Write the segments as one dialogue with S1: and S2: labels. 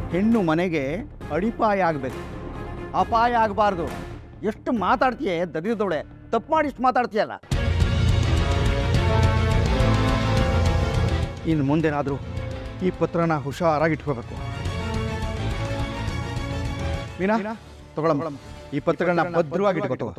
S1: ಹೆಣ್ಣು ಮನೆಗೆ ಅಡಿಪಾಯ ಆಗಬೇಕು ಅಪಾಯ ಆಗಬಾರ್ದು ಎಷ್ಟು ಮಾತಾಡ್ತೀಯ ದರಿದ್ರದೊಳೆ ತಪ್ಪು ಮಾಡಿ ಇಷ್ಟು ಮಾತಾಡ್ತೀಯಲ್ಲ ಇನ್ನು ಮುಂದೇನಾದರೂ ಈ ಪತ್ರನ ಹುಷಾರಾಗಿ ಇಟ್ಕೋಬೇಕು ಮೀನಾ ತಗೊಳಮ್ಮ ಈ ಪತ್ರಗಳನ್ನ ಭದ್ರವಾಗಿ ಇಟ್ಕೋತು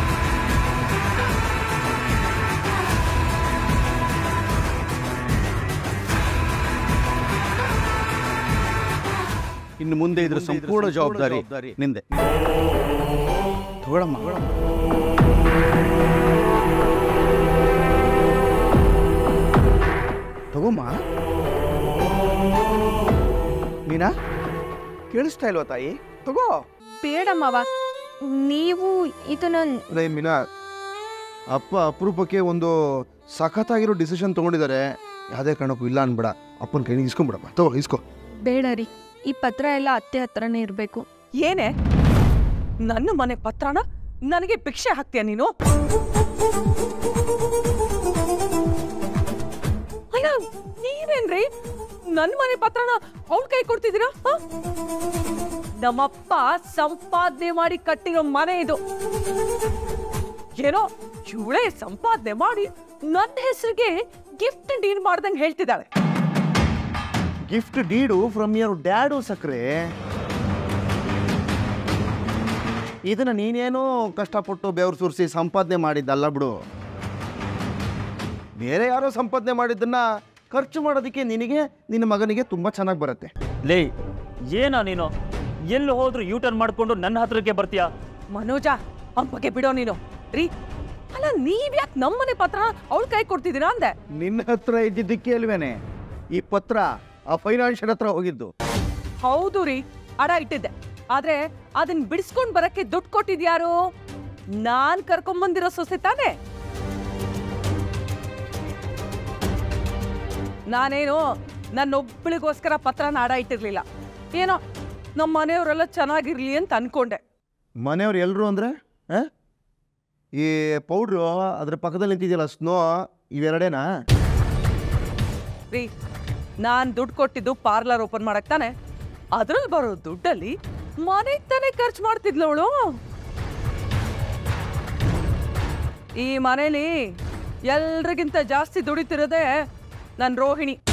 S1: ಇನ್ನು ಮುಂದೆ ಇದ್ರ ಸಂಪೂರ್ಣ ಜವಾಬ್ದಾರಿ ನಿಂದೆ ತಗೊಳಮ್ಮ ತಗೋಮ್ಮ ಮೀನಾ ಕೇಳಿಸ್ತಾ ಇಲ್ವಾ ತಾಯಿ ತಗೋ
S2: ಬೇಡ ಮಾವ ನೀವು ಇದನ್ನ
S3: ಅದೇ ಮೀನಾ ಅಪ್ಪ ಅಪರೂಪಕ್ಕೆ ಒಂದು ಸಖತ್ತಾಗಿರೋ ಡಿಸಿಷನ್ ತೊಗೊಂಡಿದ್ದಾರೆ ಯಾವುದೇ ಕಾರಣಕ್ಕೂ ಇಲ್ಲ ಅನ್ಬೇಡ ಅಪ್ಪನ ಕೈಗೆ ಇಸ್ಕೊಂಬಿಡಪ್ಪ ತಗೋ ಇಸ್ಕೋ
S2: ಬೇಡ ರೀ ಈ ಪತ್ರ ಎಲ್ಲ ಅತ್ತೆ ಹತ್ರನೇ ಇರಬೇಕು
S4: ಏನೇ ನನ್ನ ಮನೆ ಪತ್ರನ ನನಗೆ ಭಿಕ್ಷೆ ಹಾಕ್ತೀಯ ನೀನು ಅಯ್ಯ ನೀವೇನ್ರಿ ನನ್ನ ಮನೆ ಪತ್ರನ ಅವ್ಳ ಕೈ ಕೊಡ್ತಿದ್ದೀರಾ ಹ? ನಮ್ಮಪ್ಪ ಸಂಪಾದನೆ ಮಾಡಿ ಕಟ್ಟಿರೋ ಮನೆ ಇದು ಏನೋ ಇವಳೇ ಸಂಪಾದನೆ ಮಾಡಿ ನನ್ನ ಹೆಸರಿಗೆ ಗಿಫ್ಟ್ ಡೀಲ್ ಮಾಡ್ದಂಗೆ ಹೇಳ್ತಿದ್ದಾಳೆ
S1: gift deed from your dad ಸಕ್ರೆ ಇದನ್ನ ನೀನೇನೋ ಕಷ್ಟಪಟ್ಟು ಬೆವರು ಸುರಿಸಿ ಸಂಪಾದನೆ ಮಾಡಿದ್ದಲ್ಲ ಬಿಡು ಬೇರೆ ಯಾರೋ ಸಂಪಾದನೆ ಮಾಡಿದ್ದನ್ನ ಖರ್ಚು ಮಾಡೋದಕ್ಕೆ ನಿನಗೆ ನಿನ್ನ ಮಗನಿಗೆ ತುಂಬ ಚೆನ್ನಾಗಿ ಬರುತ್ತೆ
S5: ಲೇ ಏನಾ ನೀನು ಎಲ್ಲಿ ಹೋದ್ರು ಯೂ ಟರ್ನ್ ಮಾಡ್ಕೊಂಡು ನನ್ನ ಹತ್ರಕ್ಕೆ ಬರ್ತೀಯಾ
S4: ಮನೋಜ ಅವ್ನ ಬಗ್ಗೆ ಬಿಡೋ ನೀನು ರೀ ಅಲ್ಲ ನೀವ್ ಯಾಕೆ ನಮ್ಮನೆ ಪತ್ರ ಅವಳ ಕೈ ಕೊಡ್ತಿದ್ದೀರಾ ಅಂದೆ
S1: ನಿನ್ನ ಹತ್ರ ಇದ್ದಿದ್ದಕ್ಕೆ ಅಲ್ವೇನೆ ಈ ಪತ್ರ ಆ ಫೈನಾನ್ಷಿಯಲ್ ಹತ್ರ ಹೋಗಿದ್ದು
S4: ಹೌದು ರೀ ಅಡ ಇಟ್ಟಿದ್ದೆ ಆದ್ರೆ ಅದನ್ನ ಬಿಡಿಸ್ಕೊಂಡ್ ಬರಕ್ಕೆ ದುಡ್ಡು ಕೊಟ್ಟಿದ್ಯಾರು ನಾನ್ ಕರ್ಕೊಂಬಂದಿರೋ ಸೊಸೆ ತಾನೆ ನಾನೇನು ನನ್ನೊಬ್ಬಳಿಗೋಸ್ಕರ ಪತ್ರನ ಅಡ ಇಟ್ಟಿರ್ಲಿಲ್ಲ ಏನೋ ನಮ್ಮ ಮನೆಯವರೆಲ್ಲ ಚೆನ್ನಾಗಿರ್ಲಿ ಅಂತ ಅನ್ಕೊಂಡೆ
S3: ಮನೆಯವ್ರು ಎಲ್ಲರೂ ಅಂದರೆ ಈ ಪೌಡ್ರು ಅದ್ರ ಪಕ್ಕದಲ್ಲಿ ನಿಂತಿದೆಯಲ್ಲ ಸ್ನೋ ಇವೆರಡೇನಾ
S4: ರೀ ನಾನ್ ದುಡ್ಡು ಕೊಟ್ಟಿದ್ದು ಪಾರ್ಲರ್ ಓಪನ್ ಮಾಡಕ್ ತಾನೆ ಅದ್ರಲ್ಲಿ ಬರೋ ದುಡ್ಡಲ್ಲಿ ಮನೆಗ್ ತಾನೇ ಖರ್ಚು ಮಾಡ್ತಿದ್ಲು ಅವಳು ಈ ಮನೇಲಿ ಎಲ್ರಿಗಿಂತ ಜಾಸ್ತಿ ದುಡಿತಿರೋದೇ ನನ್ ರೋಹಿಣಿ